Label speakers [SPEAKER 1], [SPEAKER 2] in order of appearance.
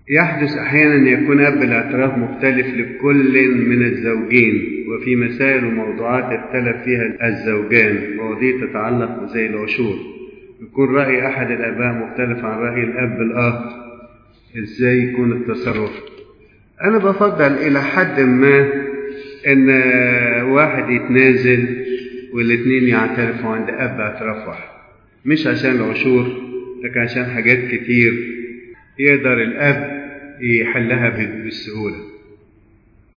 [SPEAKER 1] يحدث أحيانا يكون أب الاعتراف مختلف لكل من الزوجين وفي مسائل وموضوعات اختلف فيها الزوجان مواضيع تتعلق زي العشور يكون رأي أحد الآباء مختلف عن رأي الأب الآخر إزاي يكون التصرف أنا بفضل إلى حد ما إن واحد يتنازل والاتنين يعترفوا عند أب اعتراف واحد مش عشان العشور لكن عشان حاجات كتير يقدر الأب يحلها بالسهولة